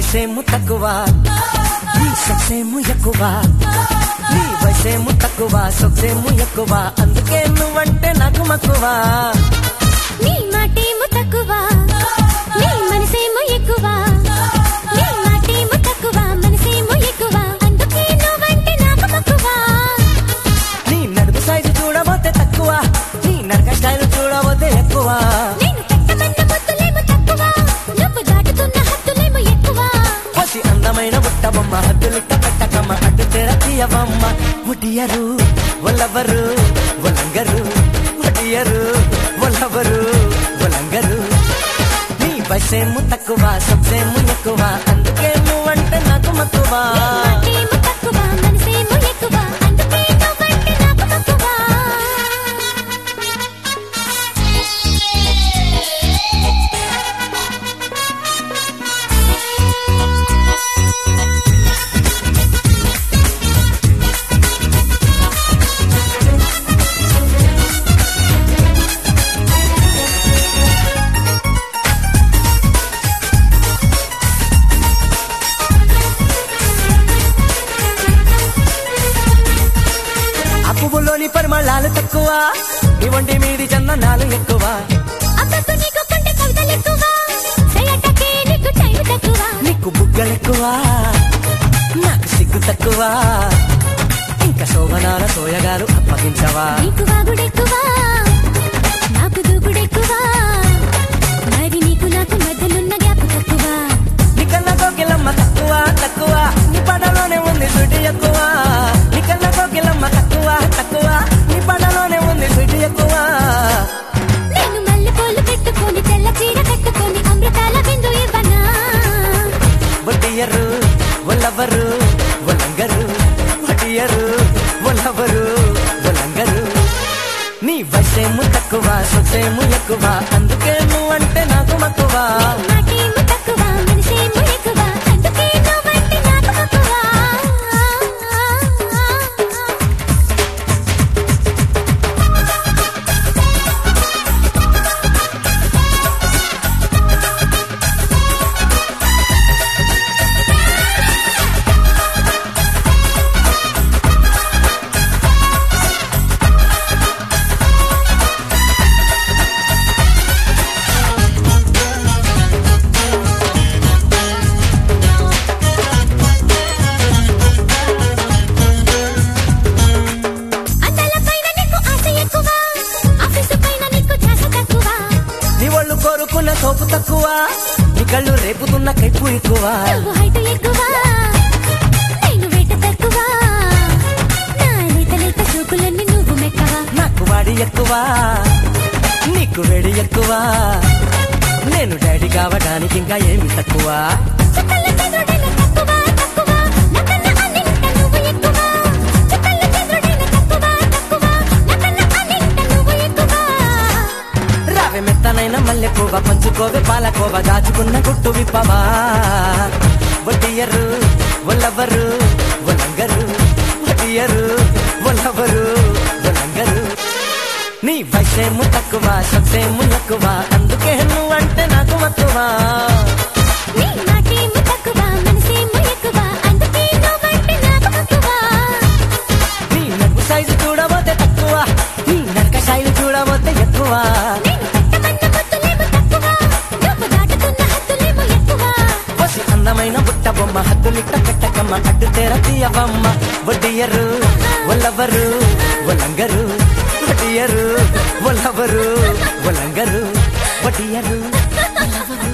వయసేము తక్కువ నీ సొక్సేము ఎక్కువ నీ వయసేము తక్కువ సొక్సేము ఎక్కువ అందుకే నువ్వంటే నాకు మక్కువ నీ మాటేమో తక్కువ నీ మనసేమో ఎక్కువ నీ మాటేమో తక్కువ మనసేమో ఎక్కువ అందుకే నువ్వంటే నాకు మక్కువ నీ నడుపు సైజు చూడబోతే తక్కువ నీ నరక స్టైల్ చూడబోతే ఎక్కువ నేను పెట్టమన్న ముద్దులేమో తక్కువ నువ్వు దాటుతున్న హద్దులేమో ఎక్కువ పసి అందమైన బుట్ట బొమ్మ హద్దులిట్ట పెట్టకమ్మ అడ్డు తెర తీయవమ్మ ముడియరు ఒల్లవరు ఒలంగరు ముడియరు ఒల్లవరు ఒలంగరు నీ బసేము తక్కువ సబ్సేము ఎక్కువ అందుకే నువ్వంటే నాకు మక్కువ మాటేమో తక్కువ మనసేమో ఎక్కువ అందుకే నువ్వంటే నాకు మక్కువ ఆ పువ్వులోని పరిమళాలు తక్కువ నీ వంటి మీది చందనాలు ఎక్కువ అక్కకు నీకు కొంటే కవితలు ఎక్కువ చేయటకే నీకు టైం తక్కువ నీకు బుగ్గలెక్కువ నాకు సిగ్గు తక్కువ ఇంకా శోభనాల సోయగాలు అప్పగించవా నీకు వాగుడెక్కువ నాకు దూకుడెక్కువ మరి నీకు నాకు మధ్యలున్న గ్యాప్ తక్కువ నికన్న కోకిలమ్మ తక్కువ తక్కువ నీ పడలోనే ఉంది సుటి ఎక్కువ నికన్న కోకిలమ్మ తక్కువ తక్కువ నీ పడలోనే ఉంది సుటి ఎక్కువ నేను మల్లెపూలు పెట్టుకొని తెల్ల చీర కట్టుకొని అమృతాల బిందు ఇవ్వనా వడ్డియరు ఒల్లవరు ఒలంగరు వడ్డియరు ఒల్లవరు ఒలంగరు నీ వసేము తక్కువ సొసేము ఎక్కువ అందుకే నువ్వంటే నాకు మక్కువ నాకేమో తక్కువ మనసేమో ఎక్కువ అందుకే నువ్వంటే నాకు మక్కువ అందాల పైన నీకు ఆశ ఎక్కువ ఆఫీసు పైన నీకు ధ్యాస తక్కువ నీ ఒళ్ళు కోరుకున్న సోపు తక్కువ నీ కళ్ళు రేపుతున్న కైపు ఎక్కువ నువ్వు హైట్ ఎక్కువ నేను వేట తక్కువ నా లేత లేత చూపులన్నీ నువ్వు మెక్కవా నాకు వాడి ఎక్కువ నీకు వేడి ఎక్కువ నేను డాడీ కావడానికి ఇంకా ఏమి తక్కువ చుక్కల చంద్రుడైన తక్కువ తక్కువ నాకన్నా అన్నింట నువ్వు ఎక్కువ చుక్కల చంద్రుడైన తక్కువ తక్కువ నాకన్నా అన్నింట నువ్వు ఎక్కువ రావే మెత్తనైన మల్లెకోవ పంచుకోవే పాలకోవ దాచుకున్న గుట్టు విప్పవా వడ్డియరు ఒల్లవరు ఒలంగరు వడ్డియరు ఒల్లవరు ఒలంగరు నీ వయసేము తక్కువ సొసేము ఎక్కువ అందుకే నువ్వంటే నాకు మక్కువ నీ మాటేమో తక్కువ మనసేమో ఎక్కువ అందుకే నువ్వంటే నాకు మక్కువ నీ నడుపు సైజు చూడబోతే తక్కువ నీ నడక శైలి చూడబోతే ఎక్కువ నేను పెట్టమన్న ముద్దులేమో తక్కువ నువ్వు దాటుతున్న హద్దులేమో ఎక్కువ పసి అందమైన బుట్ట బొమ్మ హద్దులిట్ట పెట్టకమ్మ అడ్డు తెర తీయవమ్మ వడ్డియరు ఒల్లవరు ఒలంగరు వడ్డియరు ఒల్లవరు ఒలంగరు వడ్డియరు ఒల్లవరు